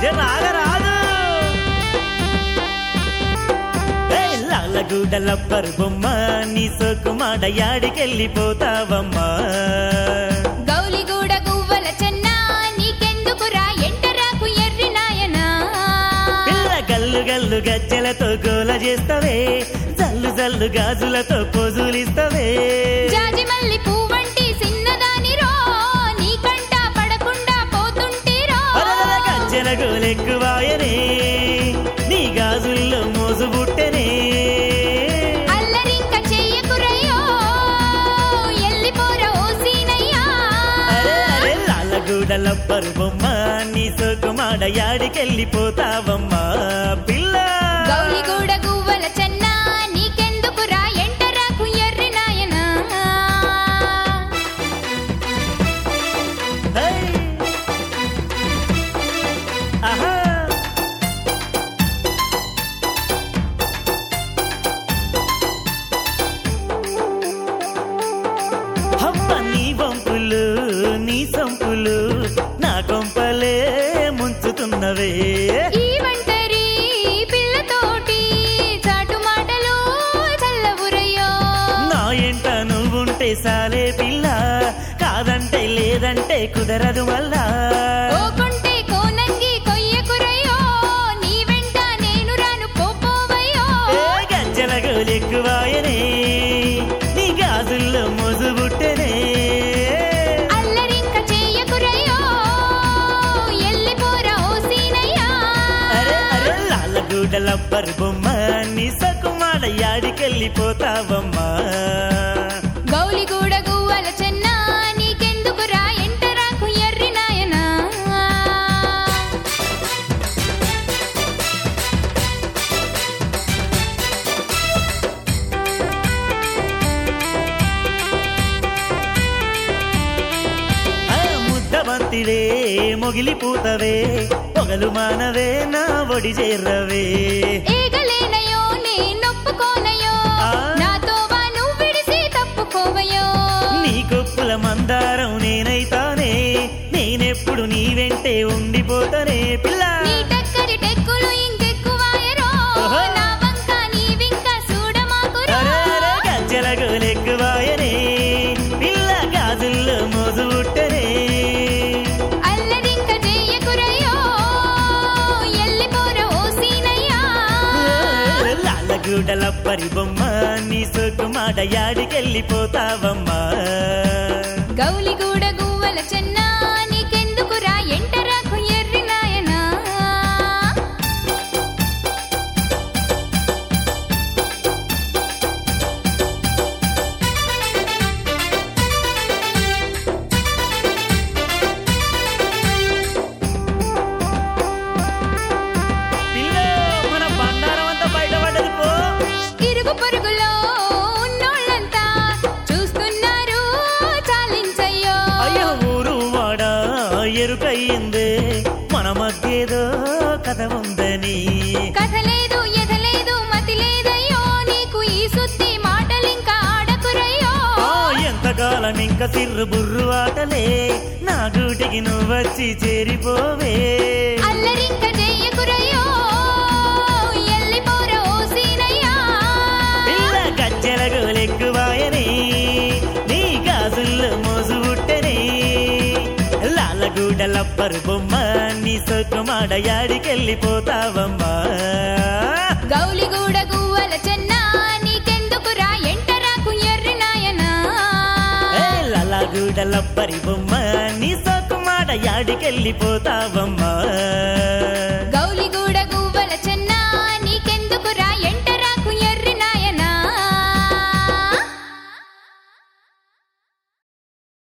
రాగరాదు లాలగూడ లబ్బర్ బొమ్మ నీ సోకుమాడ యాడికెళ్ళిపోతావమ్మా గౌలిగూడ గువ్వల చెన్న నీకెందుకురా ఎంటరాకు ఎర్రి నాయనా పిల్ల గల్లు గల్లు గజ్జలతో గోల చేస్తవే జల్లు జల్లు గాజులతో పోజులిస్తవే జాజి మల్లి పువ్వంటి సిన్నదాని రో నీ కంట పడకుండా పోతుంటిరో అరదర గజ్జల గోలెక్కువాయనే నీ గాజుల్లో మోజు బుట్టెనే అల్లరింక చెయ్యకురయ్యో ఎల్లిపోర ఓ సీనయ్యా అరే అరే లాలగూడ లబ్బరు బొమ్మ నీ సోకుమాడ యాడికెళ్ళిపోతావమ్మా పిల్ల గౌలిగూడ గువ్వల చెన్న నీకెందుకురా ఎంటరాకు ఎర్రి నాయనా హై! ఆహా! హమ్మ నీ వంపులు నీ సంపులు నా కొంపలే ముంచుతున్నవే ఈ ఒంటరి పిల్లతోటి చాటు మాటలు చల్లవురయ్యో నా ఎంట నువ్వుంటే సాలే పిల్ల కాదంటే లేదంటే కుదరదు మళ్ళా ఓ కొంటే కోనంగి కొయ్యకురయ్యో నీ వెంట నేను రాను పోపోవయ్యో ఏ గజ్జల గోలెక్కువాయనే నీ గాజుల్లో మోజు బుట్టెనే అల్లరింక చెయ్యకురయ్యో ఎల్లిపోరా ఓ సీనయ్యా అరే అరే లాలగూడ లబ్బర్ బొమ్మ నీ సకుమాడ యాడికెళ్ళిపోతావమ్మా గౌలిగూడ గువ్వల చెన్న నీకెందుకురా ఎంటరాకు ఎర్రి నాయనా ఆ ముద్దబంతివే మొగిలిపూతవే పొగలు మానవే నా ఒడి చేర్రవే ఏగలేనయో నే నొప్పుకోనయో ఆ. నాతో వాను విడిసి తప్పుకోవయో నీ కొప్పుల మందారం నేనైతానే నేనెప్పుడు నీ వెంటే ఉండిపోతానే పిల్ల నీ టక్కరి టెక్కులు ఇంకెక్కువాయరో ఓహో. నా వంక నీవింక చూడమాకురో అరే అరే గజ్జల గోలెక్కువాయనే పిల్ల గాజుల్లో మోజు బుట్టనే అల్లరింక చెయ్యకురయ్యో ఎల్లిపోరా ఓ సీనయ్యా లాలగూడ లబ్బరి బొమ్మ నీ సోకుమాడ యాడికెళ్ళిపోతావమ్మా గౌలిగూడ గువ్వల చెన్న నీకెందుకురా ఎంటరాకు ఎర్రి నాయనా పిల్ల మన బండారం అంతా బయటపడ్డది పో ఇరుగు పొరుగులో ఉన్నోళ్ళంతా చూస్తున్నారు చాలించయ్యో అయ్యో ఊరు వాడ ఎరుకయ్యిందే మన మధ్యేదో కథ ఉందని కథ లేదు ఎథ లేదు మతి లేదయ్యో నీకు ఈ సుత్తి మాటలింకా ఆడకురయ్యో ఆ, ఎంతకాలం ఇంకా సిర్రు బుర్రు ఆటలే నా గూటికి నువ్వొచ్చి చేరిపోవే అల్లరింక చెయ్యకురయ్యో ఎల్లిపోరా ఓ సీనయ్యా పిల్ల గజ్జల గోలెక్కువాయని నీ గాజుల్లో మోజు బుట్టని లాలగూడ లబ్బరు బొమ్మ నీ సొక్కుమాడ యాడికెళ్ళిపోతావమ్మా గౌలిగూడ గువ్వల చెన్న నీకెందుకురా ఎంటరాకు ఎర్రి నాయనా ఏ లలాగూడ లబ్బరి బొమ్మ నీ సొక్కుమాడ యాడికెళ్ళిపోతావమ్మా